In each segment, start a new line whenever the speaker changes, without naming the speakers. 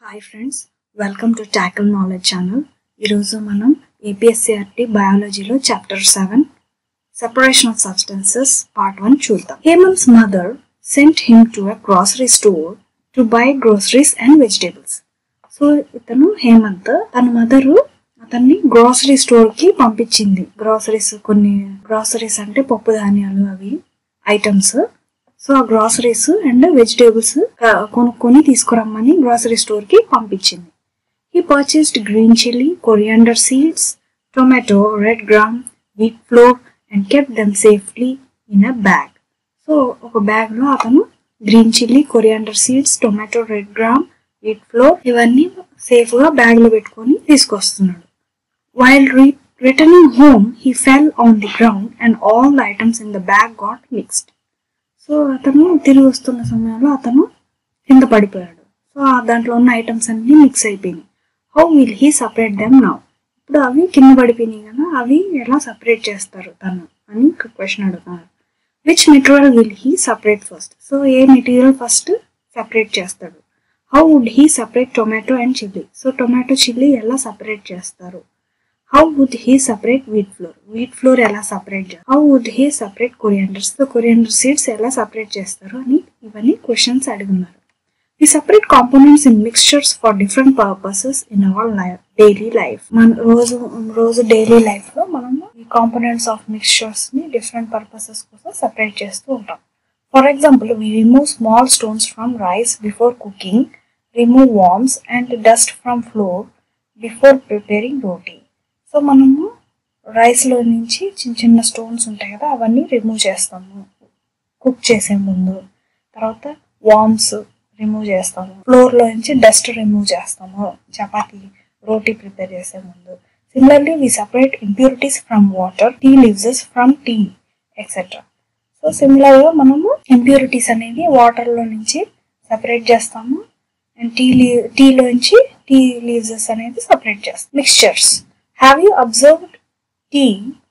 Hi friends welcome to tackle knowledge channel ఈరోజు మనం APSCERT బయాలజీలో chapter seven separation of substances part one చూద్దాం Hemant's mother sent him to a grocery store to buy groceries and vegetables so ఇతను హేమంత్ తన mother అతన్ని grocery store కి పంపించింది groceries కొన్ని గ్రోసరీస్ అంటే పప్పు ధాన్యాలు అవి ఐటమ్స్ సో ఆ గ్రాసరీస్ అండ్ వెజిటేబుల్స్ కొనుక్కొని తీసుకురమ్మని గ్రాసరీ స్టోర్ కి పంపించింది he purchased green chilli coriander seeds tomato red gram wheat flour and kept them safely in a bag so ఒక బ్యాగ్ లో అతను green chilli coriander seeds tomato red gram wheat flour ఇవన్నీ safe గా bag లో పెట్టుకొని తీసుకొస్తున్నాడు while returning home he fell on the ground and all the items in the bag got mixed so అతను తిరిగి వస్తున్న సమయంలో అతను కింద పడిపోయాడు సో ఆ దాంట్లో ఉన్న ఐటమ్స్ అన్ని మిక్స్ అయిపోయినాయి how will he separate them now ఇప్పుడు అవి కింద పడిపోయినాయి కదా అవి ఎలా సపరేట్ చేస్తారు తను అని క్వశ్చన్ అడుగుతున్నారు which material will he separate first so ఏ మెటీరియల్ ఫస్ట్ సపరేట్ చేస్తాడు how would he separate tomato and chilli so tomato chilli ఎలా సపరేట్ చేస్తారు how would he separate wheat flour wheat flour ఎలా separate చేస్తారు how would he separate corianders తో coriander seeds ఎలా separate చేస్తారు అని ఇవన్నీ క్వశ్చన్స్ అడుగున్నారు we separate components in mixtures for different purposes in our life daily life మన రోజు రోజు డైలీ లైఫ్ లో మనము ఈ కాంపోనెంట్స్ ఆఫ్ మిక్స్చర్స్ ని డిఫరెంట్ పర్పసెస్ కోసం సపరేట్ చేస్తూ ఉంటాం for example we remove small stones from rice before cooking remove worms and dust from flour before preparing roti so మనము రైస్లో నుంచి చిన్న చిన్న స్టోన్స్ ఉంటాయి కదా అవన్నీ రిమూవ్ చేస్తాము కుక్ చేసే ముందు తర్వాత వామ్స్ రిమూవ్ చేస్తాము ఫ్లోర్లో నుంచి డస్ట్ రిమూవ్ చేస్తాము చపాతీ రోటీ ప్రిపేర్ చేసే ముందు similarly we separate impurities from water tea leaves from tea etcetera so సిమిలర్గా మనము ఇంప్యూరిటీస్ అనేది వాటర్లో నుంచి సపరేట్ చేస్తాము అండ్ టీ లీ టీలోంచి టీ లీవ్సెస్ అనేది సపరేట్ చేస్తాం mixtures have you observed tea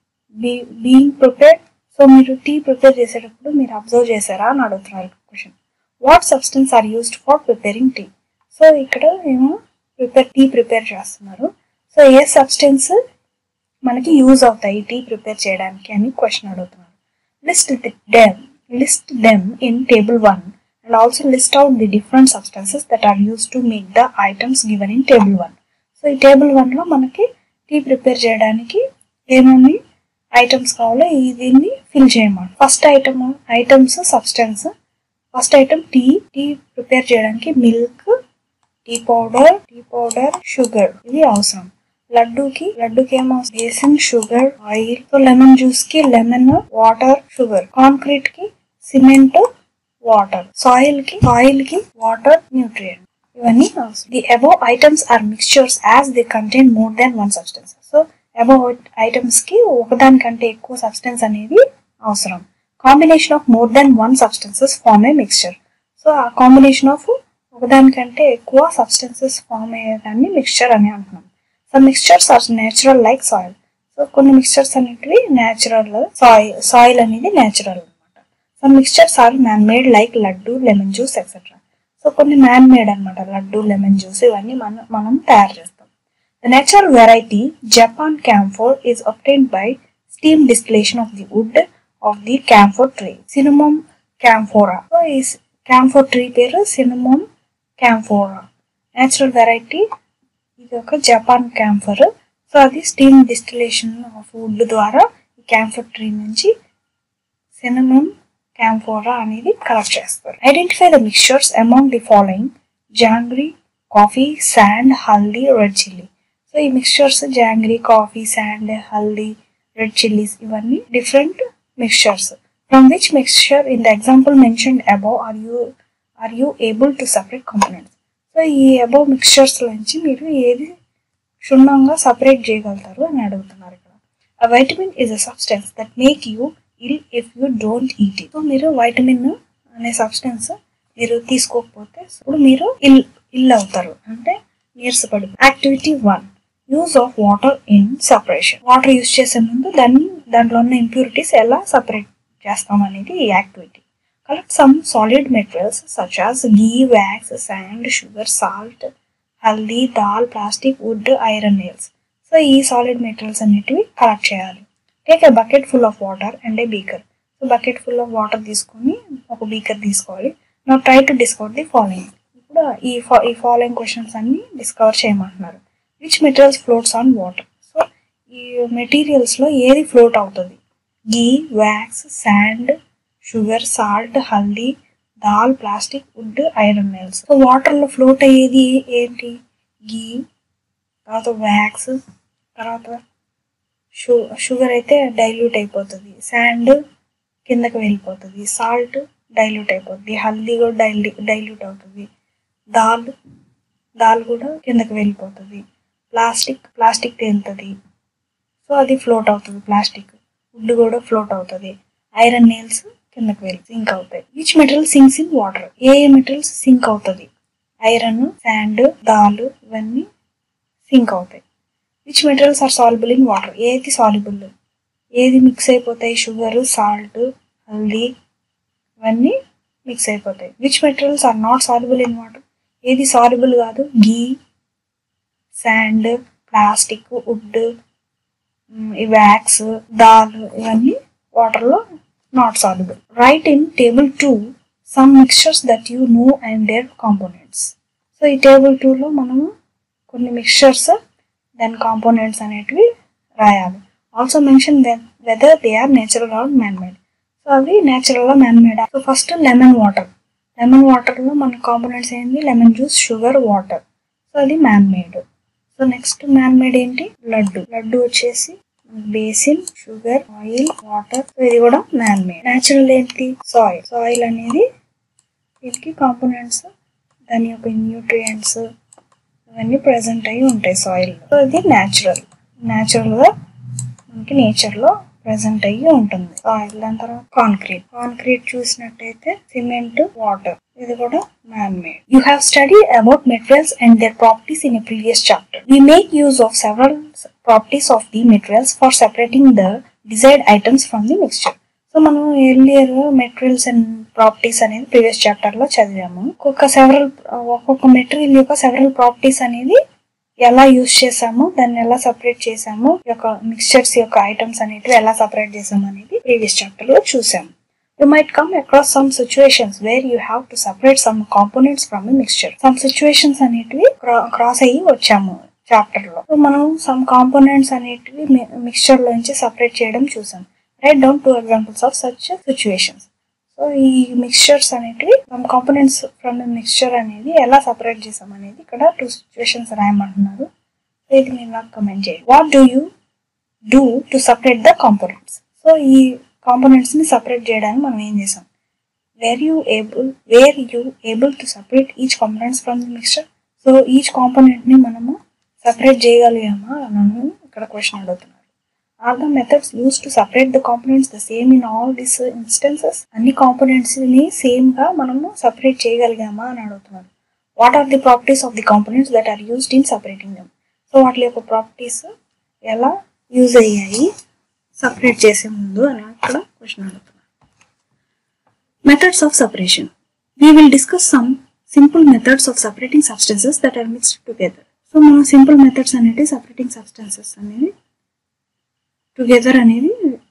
be being prepared so మీరు టీ ప్రిపేర్ చేసేటప్పుడు మీరు అబ్జర్వ్ చేశారా అని అడుగుతున్నారు question what substance are used for preparing tea so ఇక్కడ ఏమో ప్రిపేర్ టీ ప్రిపేర్ చేస్తున్నారు సో ఏ సబ్స్టెన్స్ మనకి యూజ్ అవుతాయి టీ ప్రిపేర్ చేయడానికి అని క్వశ్చన్ అడుగుతున్నారు list them list them in table one and also list out the different substances that are use to make the items given in table one so ఈ table వన్లో మనకి tea prepare చేయడానికి ఏమేమి items కావాలో దీన్ని fill చేయమని first item items substance first item tea tea prepare చేయడానికి milk tea powder tea powder sugar ఇది అవసరం లడ్డూకి లడ్డూకి ఏమో besan sugar oil so lemon juice కి లెమన్ వాటర్ షుగర్ కాంక్రీట్ కి సిమెంట్ వాటర్ సాయిల్ కి సాయిల్ కి వాటర్ న్యూట్రియంట్ ఇవన్నీ అవసరం the above items are mixtures as they contain more than one substance so above items కి ఒకదానికంటే ఎక్కువ సబ్స్టెన్స్ అనేది అవసరం combination of more than one substances form a mixture so ఆ కాంబినేషన్ ఆఫ్ ఒకదానికంటే ఎక్కువ సబ్స్టెన్సెస్ ఫార్మ్ అయ్యేదాన్ని మిక్స్చర్ అని అంటున్నాం so mixtures are natural like soil so కొన్ని మిక్స్చర్స్ అనేటివి నేచురల్ సాయిల్ సాయిల్ అనేది నేచురల్ అనమాట so mixtures are man made like laddu lemon juice etcetera so కొన్ని మ్యాన్ మేడ్ అనమాట లడ్డు లెమన్ జ్యూస్ ఇవన్నీ మనం మనం తయారు చేస్తాం the natural variety Japan camphor is obtained by steam distillation of the would of the camphor tree cinnamomum camphora so ఈ camphor tree పేరు సినిమమ్ క్యాంఫోరా natural variety ఇది ఒక జపాన్ క్యాంఫర్ సో అది స్టీమ్ డిస్టిలేషన్ ఆఫ్ వుడ్ ద్వారా ఈ camphor tree నుంచి సినిమమ్ క్యాంఫోరా అనేది collect చేస్తారు identify the mixtures among the following jaggery coffee sand haldi red chilli so ఈ mixtures jaggery coffee sand haldi red chillies ఇవన్నీ different mixtures from which mixture in the example mentioned above are you are you able to separate components so ఈ above mixtures నుంచి మీరు ఏది క్షుణ్ణంగా separate చేయగలుగుతారు అని అడుగుతున్నారు ఇక్కడ ఆ vitamin is a substance that make you ill if you don't eat it so మీరు వైటమిన్ అనే సబ్స్టెన్స్ మీరు తీసుకోకపోతే ఇప్పుడు మీరు ఇల్ ఇల్ అవుతారు అంటే నీరసపడి activity one use of water in separation water use చేసే ముందు దాన్ని దాంట్లో ఉన్న ఇంప్యూరిటీస్ ఎలా సపరేట్ చేస్తాం అనేది ఈ activity collect some solid materials such as ghee, wax, sand, sugar, salt, haldi dal plastic wood iron nails so ఈ సాలిడ్ మెటీరియల్స్ అనేటివి కలెక్ట్ చేయాలి take a bucket full of water and a beaker so bucket full of water తీసుకొని ఒక beaker తీసుకోవాలి నా try to discover the following ఇప్పుడు ఈ ఫా ఈ ఫాలోయింగ్ క్వశ్చన్స్ అన్ని డిస్కవర్ చేయమంటున్నారు which materials floats on water so ఈ మెటీరియల్స్లో ఏది ఫ్లోట్ అవుతుంది ghee wax sand sugar salt haldi dal plastic wood iron nails so వాటర్లో ఫ్లోట్ అయ్యేది ఏంటి గీ తర్వాత వ్యాక్స్ తర్వాత షు షుగర్ అయితే డైల్యూట్ అయిపోతుంది శాండ్ కిందకి వెళ్ళిపోతుంది సాల్ట్ డైల్యూట్ అయిపోతుంది హల్దీ కూడా డైల్యూ డైల్యూట్ అవుతుంది దాల్ దాల్ కూడా కిందకి వెళ్ళిపోతుంది ప్లాస్టిక్ ప్లాస్టిక్ తేలుతుంది సో అది ఫ్లోట్ అవుతుంది ప్లాస్టిక్ వుడ్ కూడా ఫ్లోట్ అవుతుంది ఐరన్ నేల్స్ కిందకి వెళ్ళి సింక్ అవుతాయి each material sinks in water ఏ ఏ మెటీరియల్స్ సింక్ అవుతుంది ఐరన్ శాండ్ దాల్ ఇవన్నీ సింక్ అవుతాయి which materials are soluble in water ఏది సాల్యుబుల్ ఏది మిక్స్ అయిపోతాయి షుగర్ సాల్ట్ హల్దీ ఇవన్నీ మిక్స్ అయిపోతాయి which materials are not soluble in water ఏది సాల్యుబుల్ కాదు ghee sand plastic wood wax dal ఇవన్నీ వాటర్లో not soluble right in table two some mixtures that you know and their components so ఈ table టూలో మనము కొన్ని మిక్చర్స్ దాని కాంపోనెంట్స్ అనేటివి రాయాలి also mention whether they are natural or man made so అవి natural man made so first lemon water lemon వాటర్లో మన కాంపోనెంట్స్ ఏంటి lemon juice sugar water so అది man made so next man made ఏంటి లడ్డు లడ్డు వచ్చేసి basin sugar oil water ఇది కూడా man made natural ఏంటి సాయిల్ సాయిల్ అనేది వీటికి కాంపోనెంట్స్ దాని యొక్క న్యూట్రియంట్స్ ఇవన్నీ ప్రజెంట్ అయి ఉంటాయి సాయిల్ సో ఇది న్యాచురల్ న్యాచురల్గా మనకి నేచర్లో ప్రజెంట్ అయ్యి ఉంటుంది సాయిల్ దాని తర్వాత కాంక్రీట్ కాంక్రీట్ చూసినట్టయితే సిమెంట్ వాటర్ ఇది కూడా man made you have study about materials and their properties in a previous chapter we make use of several properties of the materials for separating the desired items from the mixture so మనం earlier materials and properties అనేది previous chapter లో చదివాము ఒక్కొక్క several ఒక్కొక్క material యొక్క several properties అనేది ఎలా use చేసాము దాన్ని ఎలా సపరేట్ చేసాము ఈ యొక్క మిక్స్చర్స్ యొక్క ఐటమ్స్ అనేటివి ఎలా సపరేట్ చేసాము అనేది ప్రీవియస్ చాప్టర్ లో చూసాము You might come across some situations where you have to separate some components from a mixture. Some situations అనేటివి క్రాస్ అయ్యి వచ్చాము చాప్టర్ లో సో మనం సమ్ కాంపోనెంట్స్ అనేటివి మిక్స్చర్ లోంచి సపరేట్ చేయడం చూసాం write down two examples of such situations so ఈ మిక్స్చర్స్ అనేటివి సమ్ కాంపోనెంట్స్ ఫ్రమ్ మిక్స్చర్ అనేది ఎలా సపరేట్ చేసాం అనేది ఇక్కడ టూ సిచ్యువేషన్స్ రాయమంటున్నారు సో ఇది మీరు నాకు కమెంట్ చేయండి what do you do to separate the components so ఈ కాంపోనెంట్స్ ని సపరేట్ చేయడానికి మనం ఏం చేసాం were you able were you able to separate each components from the mixture so each component ని మనము సపరేట్ చేయగలిగామా అని ఇక్కడ క్వశ్చన్ అడుగుతున్నారు are the methods use to separate the components the same in all this instances అన్ని components ని same గా మనము సపరేట్ చేయగలిగామా అని అడుగుతున్నారు what are the properties of the components that are used in separating them so వాటి యొక్క properties ఎలా యూజ్ అయ్యాయి సపరేట్ చేసే ముందు అని ఇక్కడ క్వశ్చన్ అడుగుతున్నారు methods of separation we will discuss some simple methods of separating substances that are mixed together so మనం సింపుల్ మెథడ్స్ అనేది సపరేటింగ్ సబ్స్టెన్సెస్ అనేది టుగెదర్ అనేది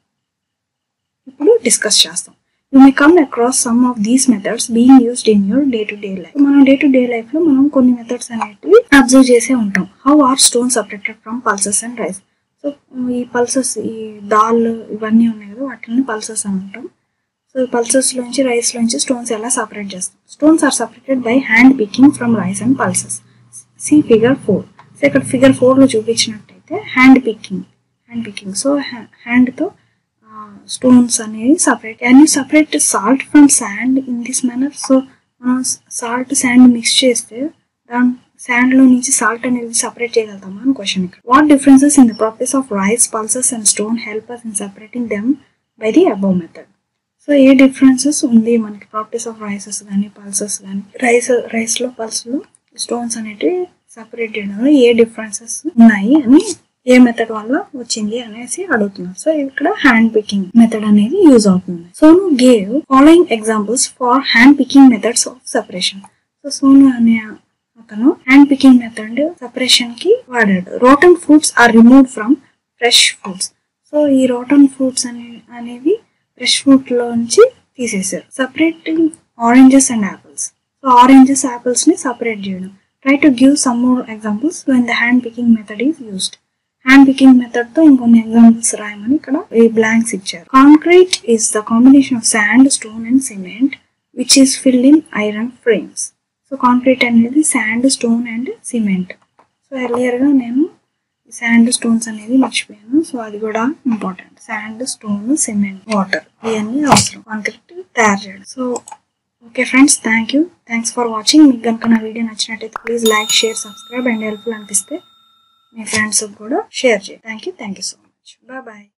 ఇప్పుడు డిస్కస్ చేస్తాం you may come across some of these methods being used in your day to day life మనం day to day life లో మనం కొన్ని మెథడ్స్ అనేటివి అబ్జర్వ్ చేసే ఉంటాం how are stone separated from pulses and rice so ఈ pulses ఈ దాల్ ఇవన్నీ ఉన్నాయి కదా వాటిని పల్సెస్ అని అంటాం సో ఈ పల్సెస్ లోంచి రైస్ లోంచి స్టోన్స్ ఎలా సపరేట్ చేస్తాం stones are separated by hand picking from rice and pulses see figure four so ఇక్కడ ఫిగర్ ఫోర్లో చూపించినట్టయితే hand picking hand picking so హ్యాండ్తో స్టోన్స్ అనేవి separate and you separate salt from sand in this manner so మనం salt sand mix చేస్తే దాని sand లో నుంచి సాల్ట్ అనేది సపరేట్ చేయగలుగుతామా అని క్వశ్చన్ ఇక్కడ what differences in the properties of rice pulses and stone help us in separating them by the above method so ఏ differences ఉంది మనకి ప్రాపర్టీస్ ఆఫ్ రైసెస్ కానీ పల్సెస్ కానీ రైస్ రైస్లో పల్స్లో స్టోన్స్ అనేటివి సపరేట్ చేయడంలో ఏ డిఫరెన్సెస్ ఉన్నాయి అని ఏ మెథడ్ వల్ల వచ్చింది అనేసి అడుగుతున్నారు సో ఇక్కడ హ్యాండ్ పికింగ్ మెథడ్ అనేది యూజ్ అవుతుంది Sonu gave following examples for hand picking methods of separation so Sonu అనే అతను హ్యాండ్ పికింగ్ మెథడ్ సపరేషన్ కి వాడాడు rotten fruits are remove from fresh fruits so ఈ రోటన్ ఫ్రూట్స్ అనే అనేవి ఫ్రెష్ ఫ్రూట్ లో నుంచి తీసేశారు separating oranges and apples so oranges apples ని సపరేట్ చేయడం try to give some more examples when the hand picking method is used hand picking method తో ఇంకొన్ని ఎగ్జాంపుల్స్ రాయమని ఇక్కడ ఈ బ్లాంక్స్ ఇచ్చారు concrete is the combination of sand stone and cement which is filled in iron frames so concrete అనేది sand stone and cement so earlier గా నేను sand stones అనేది మర్చిపోయాను సో అది కూడా important sand stone cement water ఇవన్నీ అవసరం కాంక్రీట్ తయారు చేయడం so okay friends thank you thanks for watching మీకు కనుక నా వీడియో నచ్చినట్టయితే please like share subscribe and helpful అనిపిస్తే మీ ఫ్రెండ్స్ కూడా షేర్ చేయండి thank you thank you so much bye bye